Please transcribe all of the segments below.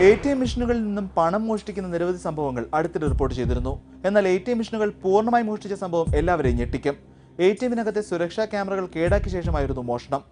A T M മെഷീനുകളിൽ നിന്നും പണം മോഷ്ടിക്കുന്ന നിരവധി സംഭവങ്ങൾ അടുത്തിടെ റിപ്പോർട്ട് ചെയ്തിരുന്നു എന്നാൽ എ ടി എം മെഷീനുകൾ പൂർണ്ണമായി മോഷ്ടിച്ച സംഭവം എല്ലാവരെയും ഞെട്ടിക്കും എ ടി എമ്മിനകത്തെ സുരക്ഷാ ക്യാമറകൾ കേടാക്കിയ ശേഷമായിരുന്നു മോഷണം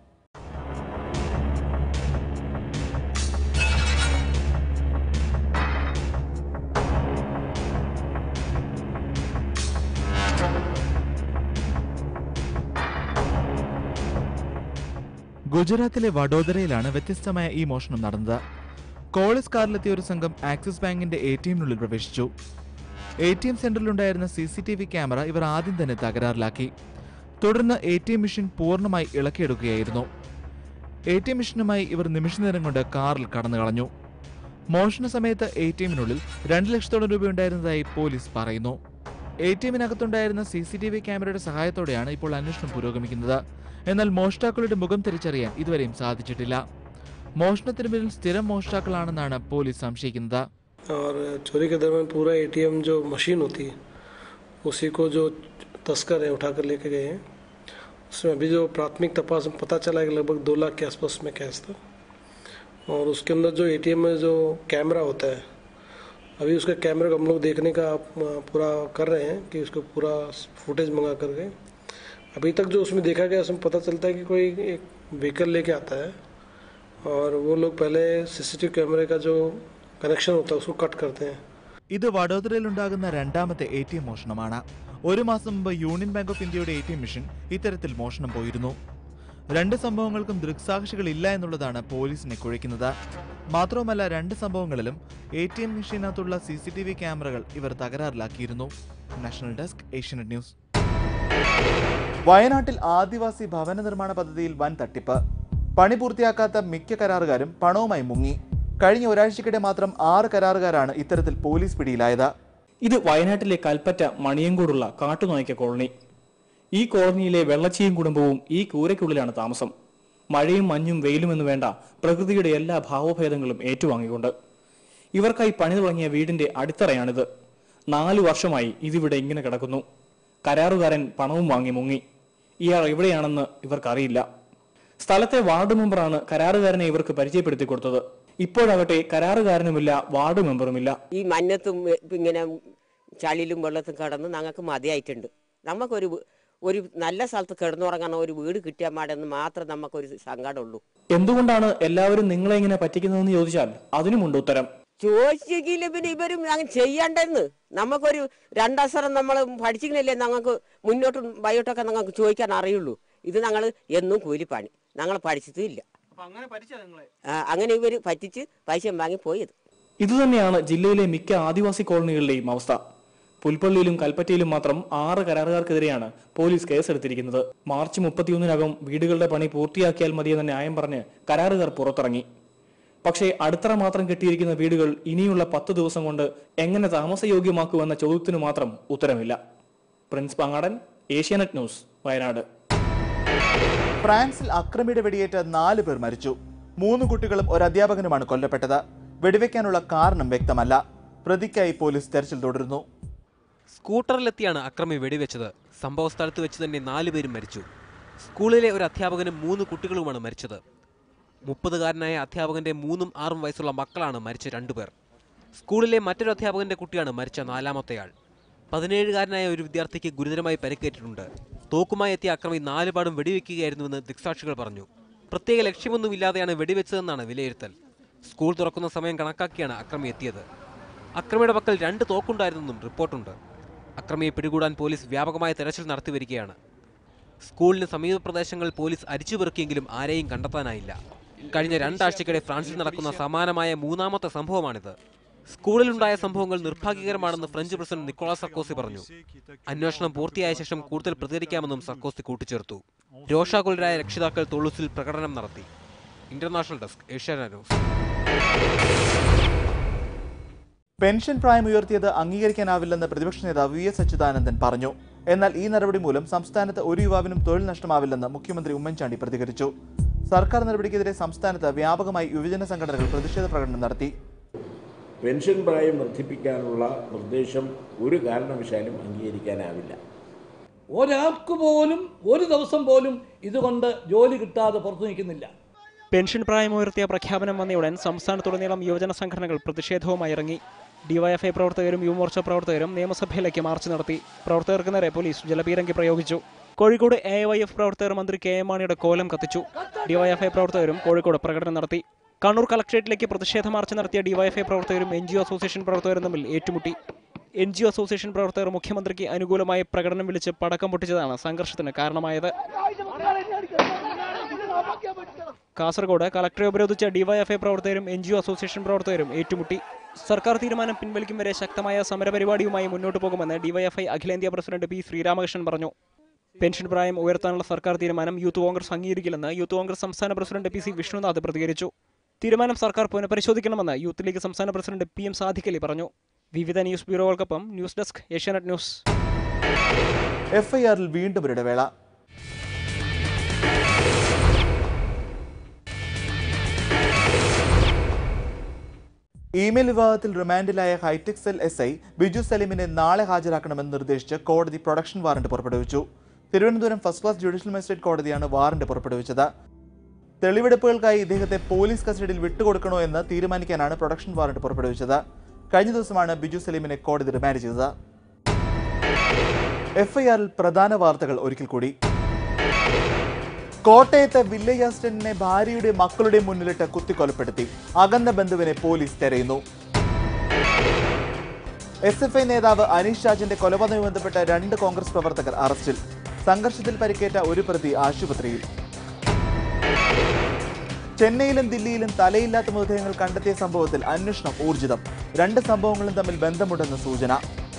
ഗുജറാത്തിലെ വഡോദരയിലാണ് വ്യത്യസ്തമായ ഈ മോഷണം നടന്നത് കോളേജ് കാറിലെത്തിയ ഒരു സംഘം ആക്സിസ് ബാങ്കിന്റെ എ ടി എമ്മിനുള്ളിൽ പ്രവേശിച്ചു എ ടി എം സെന്ററിലുണ്ടായിരുന്ന C C T V camera ഇവർ ആദ്യം തന്നെ തകരാറിലാക്കി തുടർന്ന് എ ടി എം മെഷീൻ പൂർണ്ണമായി ഇളക്കിയെടുക്കുകയായിരുന്നു എ ടി എം മെഷീനുമായി ഇവർ നിമിഷനേരം കൊണ്ട് കാറിൽ കടന്നു കളഞ്ഞു മോഷണ സമയത്ത് എ ടി എമ്മിനുള്ളിൽ രണ്ട് ലക്ഷത്തോളം രൂപയുണ്ടായിരുന്നതായി പോലീസ് പറയുന്നു എ ടി എമ്മിനകത്തുണ്ടായിരുന്ന സി സി ടി വി ക്യാമറയുടെ സഹായത്തോടെയാണ് ഇപ്പോൾ അന്വേഷണം പുരോഗമിക്കുന്നത് എന്നാൽ മോഷ്ടാക്കളുടെ മുഖം തിരിച്ചറിയാൻ ഇതുവരെയും സാധിച്ചിട്ടില്ല മോഷണത്തിന് പിന്നിൽ സ്ഥിരം മോഷ്ടാക്കളാണെന്നാണ് പോലീസ് സംശയിക്കുന്നത് और चोरी के दरमियान पूरा एटीएम जो मशीन होती है उसी को जो तस्कर है उठा कर लेके गए हैं उसमें अभी जो प्राथमिक तपास में पता चला है कि लगभग दो लाख के आसपास में कैश था और उसके अंदर जो एटीएम में जो कैमरा होता है अभी उसका कैमरे को हम लोग देखने का अ, पूरा कर रहे हैं कि उसको पूरा फुटेज मंगा करके अभी तक जो उसमें देखा गया उसमें पता चलता है कि कोई एक व्हीकल लेके आता है और वो लोग पहले सीसीटीवी कैमरे का जो कनेक्शन होता है उसको कट करते हैं ഇത് വഡോദരയിലുണ്ടാകുന്ന രണ്ടാമത്തെ എ ടി എം മോഷണമാണ് ഒരു മാസം മുമ്പ് യൂണിയൻ ബാങ്ക് ഓഫ് ഇന്ത്യയുടെ എ ടി എം മെഷീൻ ഇത്തരത്തിൽ മോഷണം പോയിരുന്നു രണ്ട് സംഭവങ്ങൾക്കും ദൃക്സാക്ഷികൾ ഇല്ല എന്നുള്ളതാണ് പോലീസിനെ കുഴയ്ക്കുന്നത് മാത്രവുമല്ല രണ്ട് സംഭവങ്ങളിലും എ ടി എം മെഷീനകത്തുള്ള സി സി ടി വി ക്യാമറകൾ ഇവർ തകരാറിലാക്കിയിരുന്നു നാഷണൽ ഡെസ്ക് ഏഷ്യനെറ്റ് ന്യൂസ് വയനാട്ടിൽ ആദിവാസി ഭവന നിർമ്മാണ പദ്ധതിയിൽ വൻ തട്ടിപ്പ് പണി പൂർത്തിയാക്കാത്ത മിക്ക കരാറുകാരും പണവുമായി മുങ്ങി കഴിഞ്ഞ ഒരാഴ്ചക്കിടെ മാത്രം ആറ് കരാറുകാരാണ് ഇത്തരത്തിൽ പോലീസ് പിടിയിലായത് ഇത് വയനാട്ടിലെ കൽപ്പറ്റ മണിയങ്കോടുള്ള കാട്ടുനായ്ക്ക കോളനി ഈ കോളനിയിലെ വെള്ളച്ചിയും കുടുംബവും ഈ കൂരയ്ക്കുള്ളിലാണ് താമസം മഴയും മഞ്ഞും വെയിലും എന്ന് വേണ്ട പ്രകൃതിയുടെ എല്ലാ ഭാവഭേദങ്ങളും ഏറ്റുവാങ്ങിക്കൊണ്ട് ഇവർക്കായി പണി തുടങ്ങിയ വീടിന്റെ അടിത്തറയാണിത് നാലു വർഷമായി ഇതിവിടെ ഇങ്ങനെ കിടക്കുന്നു കരാറുകാരൻ പണവും വാങ്ങി മുങ്ങി ഇയാൾ എവിടെയാണെന്ന് ഇവർക്കറിയില്ല സ്ഥലത്തെ വാർഡ് മെമ്പറാണ് കരാറുകാരനെ ഇവർക്ക് പരിചയപ്പെടുത്തി കൊടുത്തത് ഇപ്പോഴാകട്ടെ കരാറുകാരനുമില്ല വാർഡ് മെമ്പറുമില്ല ഈ മഞ്ഞത്തും വെ- ഇങ്ങനെ ചളിയിലും വെള്ളത്തും കിടന്ന് ഞങ്ങൾക്ക് മതിയായിട്ടുണ്ട് നമുക്കൊരു വ്- ഒരു നല്ല സ്ഥലത്ത് കിടന്നുറങ്ങുന്ന ഒരു വീട് കിട്ടിയാൽ മാടെന്ന് മാത്രം നമുക്കൊരു സങ്കടമുള്ളൂ എന്തുകൊണ്ടാണ് എല്ലാവരും നിങ്ങളെ ഇങ്ങനെ പറ്റിക്കുന്നതെന്ന് ചോദിച്ചാൽ അതിനുമുണ്ട് ഉത്തരം ചോദിച്ചെങ്കിൽ പിന്നെ ഇവരും അങ്ങനെ ചെയ്യണ്ടെന്ന് നമുക്കൊരു രണ്ടവസരം നമ്മൾ പഠിച്ചില്ലേ ഞങ്ങൾക്ക് മുന്നോട്ടും വൈകിട്ടൊക്കെ ഞങ്ങൾക്ക് ചോദിക്കാൻ അറിയുള്ളൂ ഇത് ഞങ്ങൾ എന്നും കൂലിപ്പണി ഞങ്ങൾ പഠിച്ചതും ആ, അങ്ങനെ ഇവർ പറ്റിച്ച് പൈസ വാങ്ങി പോയത് ഇതുതന്നെയാണ് ജില്ലയിലെ മിക്ക ആദിവാസി കോളനികളിലെയും അവസ്ഥ പുൽപ്പള്ളിയിലും കൽപ്പറ്റയിലും മാത്രം ആറ് കരാറുകാർക്കെതിരെയാണ് പോലീസ് കേസെടുത്തിരിക്കുന്നത് മാർച്ച് മുപ്പത്തിയൊന്നിനകം വീടുകളുടെ പണി പൂർത്തിയാക്കിയാൽ മതിയെന്ന ന്യായം പറഞ്ഞ് കരാറുകാർ പുറത്തിറങ്ങി പക്ഷേ അടിത്തറ മാത്രം കെട്ടിയിരിക്കുന്ന വീടുകൾ ഇനിയുള്ള പത്ത് ദിവസം കൊണ്ട് എങ്ങനെ താമസയോഗ്യമാക്കുമെന്ന ചോദ്യത്തിനു മാത്രം ഉത്തരമില്ല പ്രിൻസ് പങ്ങാടൻ ഏഷ്യാനെറ്റ് ന്യൂസ് വയനാട് ഫ്രാൻസിൽ അക്രമിയുടെ വെടിയേറ്റ് നാല് പേർ മരിച്ചു മൂന്ന് കുട്ടികളും ഒരു അധ്യാപകനുമാണ് കൊല്ലപ്പെട്ടത് വെടിവെക്കാനുള്ള കാരണം വ്യക്തമല്ല പ്രതിക്കായി പോലീസ് തെരച്ചിൽ തുടരുന്നു സ്കൂട്ടറിലെത്തിയാണ് അക്രമി വെടിവെച്ചത് സംഭവ സ്ഥലത്ത് വെച്ച് തന്നെ നാലുപേരും മരിച്ചു സ്കൂളിലെ ഒരു അധ്യാപകനും മൂന്ന് കുട്ടികളുമാണ് മരിച്ചത് മുപ്പതുകാരനായ അധ്യാപകന്റെ മൂന്നും ആറും വയസ്സുള്ള മക്കളാണ് മരിച്ച രണ്ടുപേർ സ്കൂളിലെ മറ്റൊരു അധ്യാപകന്റെ കുട്ടിയാണ് മരിച്ച നാലാമത്തെയാൾ പതിനേഴുകാരനായ ഒരു വിദ്യാർത്ഥിക്ക് ഗുരുതരമായി പരിക്കേറ്റിട്ടുണ്ട് തോക്കുമായി എത്തിയ അക്രമി നാലുപാടും വെടിവെക്കുകയായിരുന്നുവെന്ന് ദൃക്സാക്ഷികൾ പറഞ്ഞു പ്രത്യേക ലക്ഷ്യമൊന്നുമില്ലാതെയാണ് വെടിവെച്ചതെന്നാണ് വിലയിരുത്തൽ സ്കൂൾ തുറക്കുന്ന സമയം കണക്കാക്കിയാണ് അക്രമി എത്തിയത് അക്രമിയുടെ പക്കൽ രണ്ട് തോക്കുണ്ടായിരുന്നെന്നും റിപ്പോർട്ടുണ്ട് അക്രമിയെ പിടികൂടാൻ പോലീസ് വ്യാപകമായ തെരച്ചിൽ നടത്തിവരികയാണ് സ്കൂളിന് സമീപ പ്രദേശങ്ങളിൽ പോലീസ് അരിച്ചുപെറുക്കിയെങ്കിലും ആരെയും കണ്ടെത്താനായില്ല കഴിഞ്ഞ രണ്ടാഴ്ചക്കിടെ ഫ്രാൻസിൽ നടക്കുന്ന സമാനമായ മൂന്നാമത്തെ സംഭവമാണിത് സ്കൂളിലുണ്ടായ സംഭവങ്ങൾ നിർഭാഗ്യകരമാണെന്ന് ഫ്രഞ്ച് പ്രസിഡന്റ് നിക്കോളാസ് സർക്കോസി പറഞ്ഞു അന്വേഷണം പൂർത്തിയായ ശേഷം കൂടുതൽ പ്രതികരിക്കാമെന്നും സർക്കോസി കൂട്ടിച്ചേർത്തു രോഷാകുലരായ രക്ഷിതാക്കൾ തൊളൂസിൽ പ്രകടനം നടത്തി international desk Asianet news pension പ്രായം ഉയർത്തിയത് അംഗീകരിക്കാനാവില്ലെന്ന് പ്രതിപക്ഷ നേതാവ് വി എസ് അച്യുതാനന്ദൻ പറഞ്ഞു എന്നാൽ ഈ നടപടി മൂലം സംസ്ഥാനത്ത് ഒരു യുവാവിനും തൊഴിൽ നഷ്ടമാവില്ലെന്ന് മുഖ്യമന്ത്രി ഉമ്മൻചാണ്ടി പ്രതികരിച്ചു സർക്കാർ നടപടിക്കെതിരെ സംസ്ഥാനത്ത് വ്യാപകമായി യുവജന സംഘടനകൾ പ്രതിഷേധ പ്രകടനം നടത്തി പെൻഷൻ പ്രായം വർദ്ധിപ്പിക്കാനുള്ള നിർദ്ദേശം ഒരു കാരണവശാലും അംഗീകരിക്കാനാവില്ല ഒരാൾക്ക് പോലും ഒരു ദിവസം പോലും ഇതുകൊണ്ട് ജോലി കിട്ടാതെ പുറത്തു നിൽക്കുന്നില്ല പെൻഷൻ പ്രായമുയർത്തിയ പ്രഖ്യാപനം വന്നയുടൻ സംസ്ഥാനത്തുടനീളം യുവജന സംഘടനകൾ പ്രതിഷേധവുമായി ഇറങ്ങി ഡിവൈഎഫ്ഐ പ്രവർത്തകരും യുവമോർച്ച പ്രവർത്തകരും നിയമസഭയിലേക്ക് മാർച്ച് നടത്തി പ്രവർത്തകർക്ക് നേരെ പോലീസ് ജലപീരങ്കി പ്രയോഗിച്ചു കോഴിക്കോട് എ വൈ എഫ് പ്രവർത്തകർ മന്ത്രി കെ എം മാണിയുടെ കോലം കത്തിച്ചു ഡിവൈഎഫ്ഐ പ്രവർത്തകരും കോഴിക്കോട് പ്രകടനം നടത്തി കണ്ണൂർ കളക്ട്രേറ്റിലേക്ക് പ്രതിഷേധ മാർച്ച് നടത്തിയ ഡിവൈഎഫ്ഐ പ്രവർത്തകരും എൻ ജി ഒ അസോസിയേഷൻ പ്രവർത്തകരും തമ്മിൽ ഏറ്റുമുട്ടി എൻ ജി ഒ അസോസിയേഷൻ പ്രവർത്തകർ മുഖ്യമന്ത്രിക്ക് അനുകൂലമായി പ്രകടനം വിളിച്ച് പടക്കം പൊട്ടിച്ചതാണ് സംഘർഷത്തിന് കാരണമായത് കാസർഗോഡ് കളക്ടറെ ഉപരോധിച്ച ഡിവൈഎഫ്ഐ പ്രവർത്തകരും എൻ ജി ഒ അസോസിയേഷൻ പ്രവർത്തകരും ഏറ്റുമുട്ടി സർക്കാർ തീരുമാനം പിൻവലിക്കും വരെ ശക്തമായ സമരപരിപാടിയുമായി മുന്നോട്ട് പോകുമെന്ന് ഡിവൈഎഫ്ഐ അഖിലേന്ത്യാ പ്രസിഡന്റ് പി ശ്രീരാമകൃഷ്ണൻ പറഞ്ഞു പെൻഷൻ പ്രായം ഉയർത്താനുള്ള സർക്കാർ തീരുമാനം യൂത്ത് കോൺഗ്രസ് അംഗീകരിക്കില്ലെന്ന് യൂത്ത് കോൺഗ്രസ് സംസ്ഥാന പ്രസിഡന്റ് പി സി വിഷ്ണുനാഥ് പ്രതികരിച്ചു തീരുമാനം സർക്കാർ പുനഃപരിശോധിക്കണമെന്ന് യൂത്ത് ലീഗ് സംസ്ഥാന പ്രസിഡന്റ് പി എം സാദിഖലി പറഞ്ഞു വിവിധ ന്യൂസ് ബ്യൂറോകൾക്കൊപ്പം ന്യൂസ് ഡെസ്ക് ഏഷ്യാനെറ്റ് ന്യൂസ് എഫ്ഐആറിൽ വീണ്ടും ഒരു ഇടവേള ഇമെയിൽ വിവാദത്തിൽ റിമാൻഡിലായ hitech cell S I Biju സലീമിനെ നാളെ ഹാജരാക്കണമെന്ന് നിർദ്ദേശിച്ച് കോടതി പ്രൊഡക്ഷൻ വാറന്റ് പുറപ്പെടുവിച്ചു Thiruvananthapuram first class judicial magistrate കോടതിയാണ് വാറന്റ് പുറപ്പെടുവിച്ചത് തെളിവെടുപ്പുകൾക്കായി ഇദ്ദേഹത്തെ പോലീസ് കസ്റ്റഡിയിൽ വിട്ടുകൊടുക്കണോ എന്ന് തീരുമാനിക്കാനാണ് പ്രൊഡക്ഷൻ വാറന്റ് പുറപ്പെടുവിച്ചത് കഴിഞ്ഞ ദിവസമാണ് ബിജു സലീമിനെ കോടതി റിമാൻഡ് ചെയ്തത് എഫ്ഐആറിൽ പ്രധാന വാർത്തകൾ ഒരിക്കൽ കൂടി കോട്ടയത്തെ വില്ലേജ് അസിസ്റ്റന്റിനെ ഭാര്യയുടെ മക്കളുടെ മുന്നിലിട്ട് കുത്തിക്കൊലപ്പെടുത്തി അകന്ന ബന്ധുവിനെ പോലീസ് തെരയുന്നു എസ് എഫ് ഐ നേതാവ് അനീഷ് രാജിന്റെ കൊലപാതകവുമായി ബന്ധപ്പെട്ട രണ്ട് കോൺഗ്രസ് പ്രവർത്തകർ അറസ്റ്റിൽ സംഘർഷത്തിൽ പരിക്കേറ്റ ഒരു പ്രതി ആശുപത്രിയിൽ ചെന്നൈയിലും ദില്ലിയിലും തലയില്ലാത്ത മൃതദേഹങ്ങൾ കണ്ടെത്തിയ സംഭവത്തിൽ അന്വേഷണം ഊർജിതം രണ്ട് സംഭവങ്ങളും തമ്മിൽ ബന്ധമുണ്ടെന്ന് സൂചന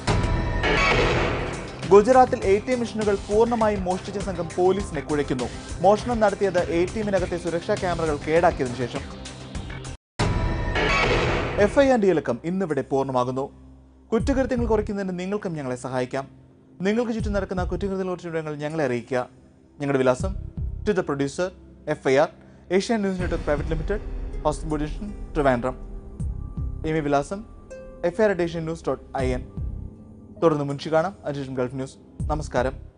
ഗുജറാത്തിൽ എ ടി എം മെഷീനുകൾ പൂർണ്ണമായും മോഷ്ടിച്ച സംഘം പോലീസിനെ കുഴയ്ക്കുന്നു മോഷണം നടത്തിയത് എ ടി എമ്മിനകത്തെ സുരക്ഷാ ക്യാമറകൾ കേടാക്കിയതിനു ശേഷം എഫ്ഐആർ ഇലക്കം ഇന്നിവിടെ പൂർണ്ണമാകുന്നു കുറ്റകൃത്യങ്ങൾ കുറയ്ക്കുന്നതിന് നിങ്ങൾക്കും ഞങ്ങളെ സഹായിക്കാം നിങ്ങൾക്ക് ചുറ്റും നടക്കുന്ന കുറ്റകൃത്യങ്ങളെക്കുറിച്ച് വിവരങ്ങൾ ഞങ്ങളെ അറിയിക്കുക ഞങ്ങളുടെ വിലാസം to the producer FIR Asian news network private limited hospital Trivandrum email വിലാസം F I R at Asian news dot I N തുടർന്ന് മുൻഷി കാണാം അതിനുശേഷം ഗൾഫ് ന്യൂസ് നമസ്കാരം